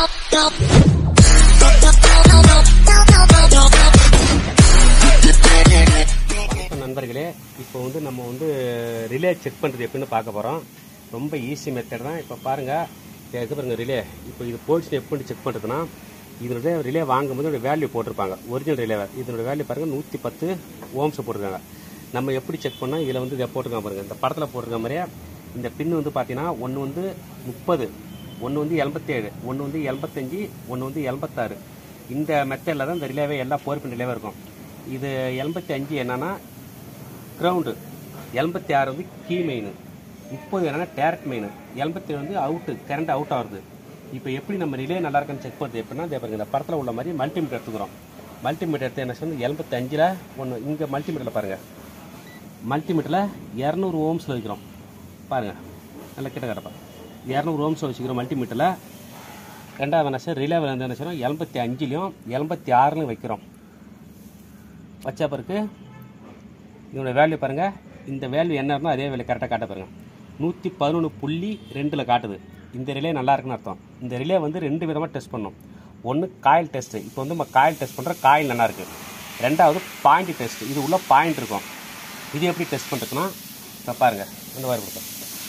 வணக்கம் நண்பர்களே இப்போ வந்து நம்ம வந்து ரிலே செக் பண்ணுறது எப்படின்னு பார்க்க போகிறோம் ரொம்ப ஈஸி மெத்தட் தான் இப்போ பாருங்கள் இது பாருங்க ரிலே இப்போ இது போயிடுச்சு எப்படி செக் பண்ணுறதுன்னா இதனுடைய ரிலே வாங்கும்போது இதோட வேல்யூ போட்டிருப்பாங்க ஒரிஜினல் ரிலே இதனுடைய வேல்யூ பாருங்கள் நூற்றி பத்து ஓம்ஸ் போட்டிருக்காங்க நம்ம எப்படி செக் பண்ணால் இதில் வந்து இதை போட்டிருக்காங்க பாருங்கள் இந்த படத்தில் போட்டிருக்க மாதிரியே இந்த பின் வந்து பார்த்தீங்கன்னா ஒன்று வந்து முப்பது ஒன்று வந்து எண்பத்தேழு ஒன்று வந்து எண்பத்தஞ்சு ஒன்று வந்து எண்பத்தாறு இந்த மெத்தடில் தான் இந்த ரிலேவே எல்லா போர் பின் ரிலேவே இருக்கும் இது எண்பத்தி அஞ்சு என்னன்னா கிரவுண்டு எண்பத்தி ஆறு வந்து கீ மெயின் முப்பது என்னன்னா டேரக்ட் மெயின் எண்பத்தி வந்து அவுட்டு கரண்ட் அவுட் ஆகுது இப்போ எப்படி நம்ம ரிலே நல்லா இருக்கான்னு செக் பண்ணுறது எப்படின்னா இதே பாருங்க இந்த படத்தில் உள்ள மாதிரி மல்டிமீட்டர் எடுத்துக்கிறோம் மல்டிமீட்டர் எடுத்து என்ன சொல்லி எண்பத்தி அஞ்சில் ஒன்று இங்கே மல்டிமீட்டரில் பாருங்கள் மல்டிமீட்டரில் இரநூறு ஓம்ஸில் வைக்கிறோம் பாருங்கள் நல்லா கிட்ட கிடப்பா இரநூறு ஓம்ஸில் வச்சுக்கிறோம் மல்டிமீட்டரில் ரெண்டாவது என்ன சார் ரிலேவில் வந்து என்ன செய்யறோம் எண்பத்தி அஞ்சுலையும் எண்பத்தி ஆறுலையும் வைக்கிறோம் வச்ச பிறகு இதோட வேல்யூ பாருங்கள் இந்த வேல்யூ என்ன இருந்தால் அதே வேல்யூ கரெக்டாக காட்ட பாருங்க நூற்றி பதினொன்று புள்ளி ரெண்டில் காட்டுது இந்த ரிலே நல்லா இருக்குன்னு அர்த்தம் இந்த ரிலே வந்து ரெண்டு விதமாக டெஸ்ட் பண்ணணும் ஒன்று காயில் டெஸ்ட்டு இப்போ வந்து நம்ம காயில் டெஸ்ட் பண்ணுற காயில் நல்லா இருக்கு ரெண்டாவது பாயிண்ட் டெஸ்ட் இது உள்ள பாயிண்ட் இருக்கும் இது எப்படி டெஸ்ட் பண்ணுறதுன்னா இப்போ பாருங்கள் இந்த மாதிரி கொடுத்தோம்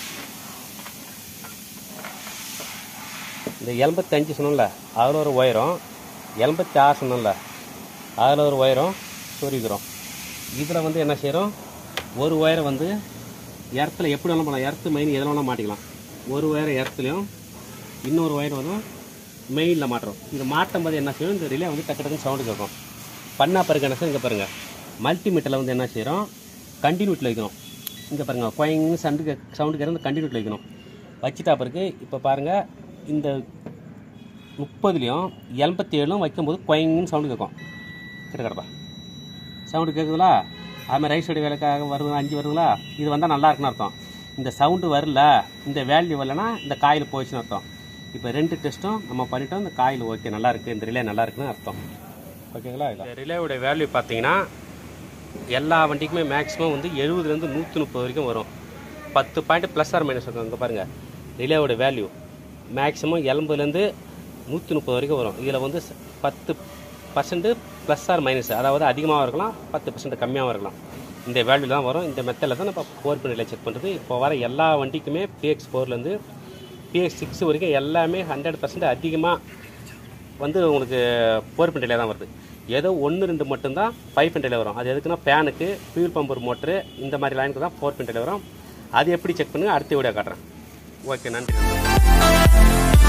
இந்த எண்பத்தஞ்சு சொன்னோம்ல அதில் ஒரு உயரம் எண்பத்தி ஆறு சொன்னோம்ல அதில் ஒரு உயரம் சொருகிறோம் இதில் வந்து என்ன செய்கிறோம் ஒரு ஒயரை வந்து எர்த்தில் எப்படி வேணாலும் பண்ணலாம் எர்த்து மெயின் எதில் வேணாலும் மாட்டிக்கலாம் ஒரு ஒயரை எர்த்துலையும் இன்னொரு ஒயர் வந்து மெயினில் மாட்டுறோம் இது மாட்டும் போது என்ன செய்யும் இந்த ரிலே வந்து டக்கு டக்குன்னு சவுண்டு கேட்கும் பண்ணா பிறகு என்ன செய்யும் இங்கே பாருங்கள் மல்டிமீட்டரில் வந்து என்ன செய்கிறோம் கண்டினியூட்டில் வைக்கணும் இங்கே பாருங்கள் கொயங்னு சண்டு கே சவுண்டு கேட்க கண்டினியூட்டில் வைக்கணும் வச்சுட்டா பிறகு இப்போ பாருங்கள் இந்த முப்பதுலேயும் எண்பத்தி ஏழும் வைக்கும்போது கொயங்னு சவுண்டு கேட்கும் கிட்ட கிடப்பா சவுண்டு கேட்குதுங்களா அது மாதிரி ரைட் சைடு வேலைக்காக வருது அஞ்சு வருதுங்களா இது வந்தால் நல்லா இருக்குன்னு அர்த்தம் இந்த சவுண்டு வரல இந்த வேல்யூ வரலன்னா இந்த காயில் போயிடுச்சுன்னு அர்த்தம் இப்போ ரெண்டு டெஸ்ட்டும் நம்ம பண்ணிட்டோம் இந்த காயில் ஓகே நல்லா இருக்குது இந்த ரிலே நல்லா இருக்குன்னு அர்த்தம் ஓகேங்களா இந்த ரிலேவோட வேல்யூ பார்த்தீங்கன்னா எல்லா வண்டிக்குமே மேக்ஸிமம் வந்து எழுபதுலேருந்து நூற்றி முப்பது வரைக்கும் வரும் பத்து பாயிண்ட் ப்ளஸ் ஆர் மைனஸ் இருக்கும் இங்கே பாருங்கள் ரிலேவோட வேல்யூ மேக்ஸிமம் எண்பதுலேருந்து நூற்றி முப்பது வரைக்கும் வரும் இதில் வந்து ச- பத்து பர்சன்ட் ப்ளஸ் ஆர் மைனஸ் அதாவது அதிகமாகவும் இருக்கலாம் பத்து பர்சன்ட் கம்மியாகவும் இருக்கலாம் இந்த வேல்யூ தான் வரும் இந்த மெத்தடில் தான் நம்ம ஃபோர் பின்னில் செக் பண்ணுறது இப்போ வர எல்லா வண்டிக்குமே பிஎக்ஸ் ஃபோர்லேருந்து பிஎக்ஸ் சிக்ஸ் வரைக்கும் எல்லாமே ஹண்ட்ரட் பர்சன்ட் அதிகமாக வந்து உங்களுக்கு ஃபோர் பின்டிலே தான் வருது ஏதோ ஒன்று ரெண்டு மட்டும்தான் ஃபைவ் பின்டிலே வரும் அது எதுக்குன்னா ஃபேனுக்கு ஃபியூல் பம்பர் மோட்ரு இந்த மாதிரி லைனுக்கு தான் ஃபோர் பின்டிலே வரும் அது எப்படி செக் பண்ணுங்க அடுத்த வீடியோ காட்டுறேன் ஓகே நன்றி